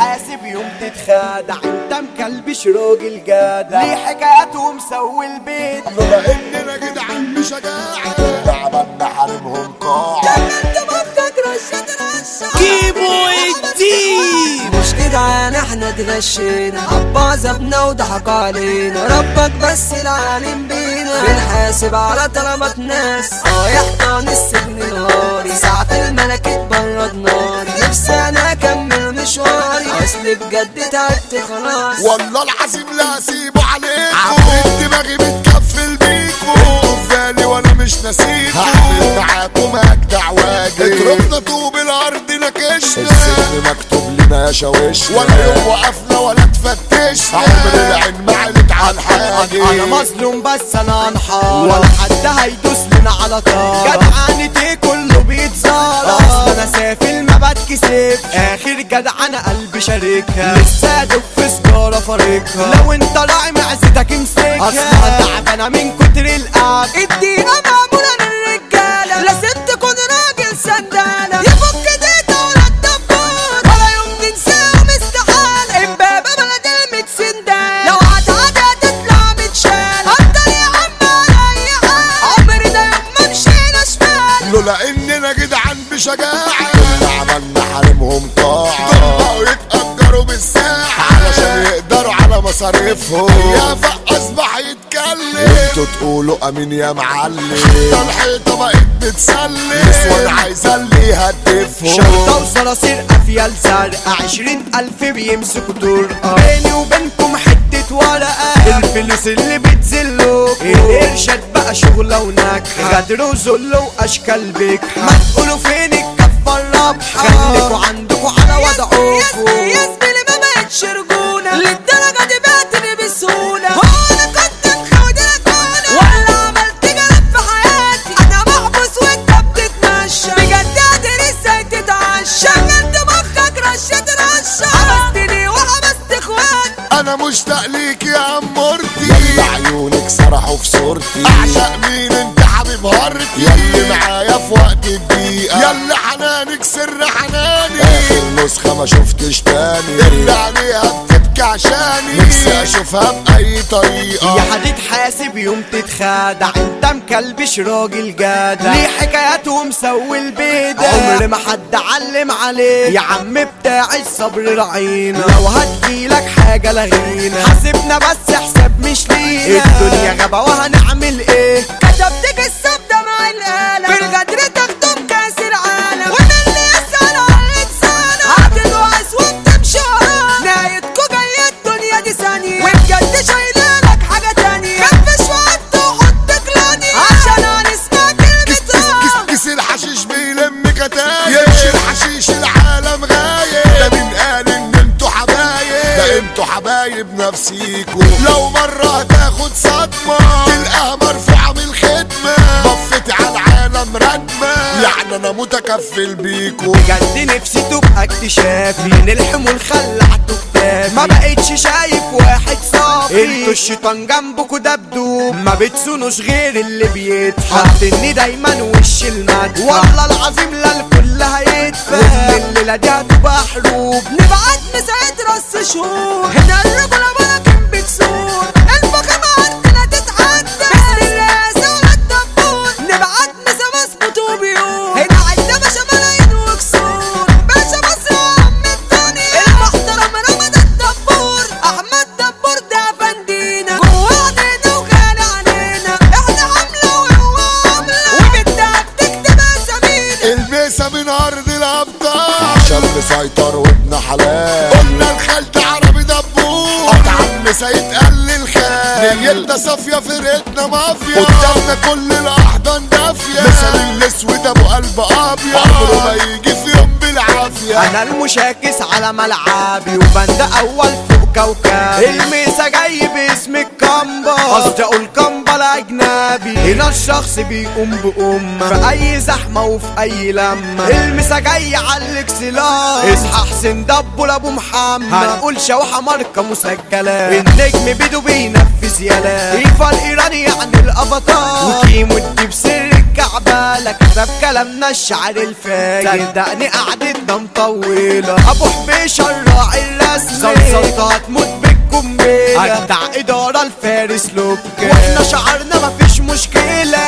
حاسب يوم تتخادع انت مكلبش راجل جدع ليه حكاياته مسوي البيت لولا اننا جدعان بشجاعة كنا عملنا حاربهم قاع جيبوا الدين مش جدعان احنا اتغشينا عبا زبنا وضحك علينا ربك بس العالم بينا بنحاسب على طلبات ناس اه يحضن السجن نهاري ساعة الملك اتبرد ناري نفسي انا اكمل مشواري اصل بجد تعبت خلاص والله العظيم لا اسيبه عليكم عفريت دماغي بتكفل بيكم انتوا في بالي وانا مش ناسيكم هعمل معاكم اجدع واجب اتركنا طوب الارض نكشنا السجن مكتوب لنا يا شاوشنا ولا يوم وقفنا ولا تفتشنا عمر العين ما علت عن حاجة انا مظلوم بس انا انحار ولا حد هيدوس لنا على طار جدعانتي كله بيتزار اصل انا سافل ما بتكسف اخر جدع انا قلبي شاركها لسه ادوب في سجارة فارقها لو انت راعي معزتك امسكها اصلا تعبانة من كتر القعد الدقيقة معمولة للرجالة لا ست تكون راجل سندالة يفك ايديك ولا الدبار ولا يوم ننساهم استحالة امبابة بلد المتسندال لو هتعدي هتطلع متشال هفضل يا عم على اي حال عمري ده يوم ما مشينا شمال لولا اننا جدعان بشجاعة كنا عملنا حارمهم طاعة دول بقوا يتأجروا بالساعة علشان يقدروا على مصاريفهم يا فق اصبح يتكلم انتوا تقولوا امين يا معلم حتى الحيطة بقت بتسلم نسوان عايزة اللي يهدفهم شرطة وصراصير أفيال زرقاء عشرين ألف بيمسكوا طرقة بيني وبينكم حتة ورقة الفلوس اللي بتزلوا الإرشاد بقى شغلة وناجحة غدر وذل وأشكال بجحة ما تقولوا فين الكفة الرابحة خليكوا عندكوا على يا وضعكوا زميلي ما بقتش رجولة للدرجة دي بعتني بسهولة هو انا كنت مخود الكونة ولا عملت جلب في حياتي انا محبوس وانت بتتمشى بجد قادر ازاي تتعشى شغلت مخك رشة رشة حبستني وحبست اخواتي انا مشتاق ليك يا عمورتي يلا عيونك سرحوا في صورتي اعشق مين انت حبيب هارتي يلي معايا في وقت الضيقه يلا حنانك سر حناني اخر نسخه ما شفتش تاني اللي عليها بتبكي عشاني نفسي اشوفها باي طريقه يا هتتحاسب يوم تتخادع انت مكلبش راجل جدع ليه حكاياته مسوي البيدة عمر ما حد علم عليه يا عم بتاعي الصبر رعينا لو هتجيلك حاجة لغينا حاسبنا بس حساب مش لينا الدنيا غابة وهنعمل ايه كتبت قصة بدمع القلم في الغدر تخدم كاس العالم وانا اللي اسال عن لسانه عادل واسود تمشي وراه نهايتكو جاية الدنيا دي ثانية وبجد شايلالك حاجة تانية خفش وقت وحط كلاني عشان هنسمع كلمة اه كيس الحشيش بيلم كتايب يمشي الحشيش العالم غايب ده مين قال ان انتوا حبايب ده انتوا حبايب نفسيكوا لو مرة هتاخد صدمة تلقاها مرفوعة من الخدمة بفتي على العالم ردمة يعني انا متكفل بيكوا بجد نفسي تبقى اكتشافي من الحمول خلعته كتافي ما بقتش شايف واحد صافي انتوا الشيطان جنبكوا دبدوب ما بتسونوش غير اللي بيدفع حاطني دايما وش المدفع والله العظيم لا الكل هيدفع ومن الليله دي هتبقى حروب نبعت مساعد راس شهور هنا الرجولة ولكن بتسور الفخامة عندنا تتعدى باسم الرئاسة ولا الدبور نبعت مسا مظبوط وبيور هنا عندنا باشا ملايين وكسور باشا مصر وعم الدنيا المحترم رمضان الدبور احمد دبور ده فندينا جوه عينينا وغالي علينا احنا حملة وهو عملة وبالتعب تكتب اسامينا البسها من ارض الابطال عشان مسيطر وابن حلال قلنا الخالد عربي دبور قطعا سيد قال الخال نيتنا صافية فرقتنا مافيا قدامنا كل الاحضان دافية مثل الاسود ابو قلب ابيض عمره ما يجي في يوم بالعافية انا المشاكس على ملعبي وبند اول فوق كوكب الميسا جاي باسم الكامبا قصدي اقول كامبا الاجنبي هنا الشخص بيقوم بأمة في اي زحمة وفي اي لمة الميسا جاي على الاكسلار اصحى حسين دبو لابو محمد هنقول شوحة ماركة مسجلة النجم بيدو بينفذ يالا ايفا الايراني يعني الافاتار وكيمو الديب سر الكعبة كتب كلامنا الشعر الفاجر صدقني قعدتنا مطولة ابو حبيش الراعي الراجل غلطة هتموت بالكمبيلة أجدع إدارة الفارس لوك واحنا شعرنا مفيش مشكلة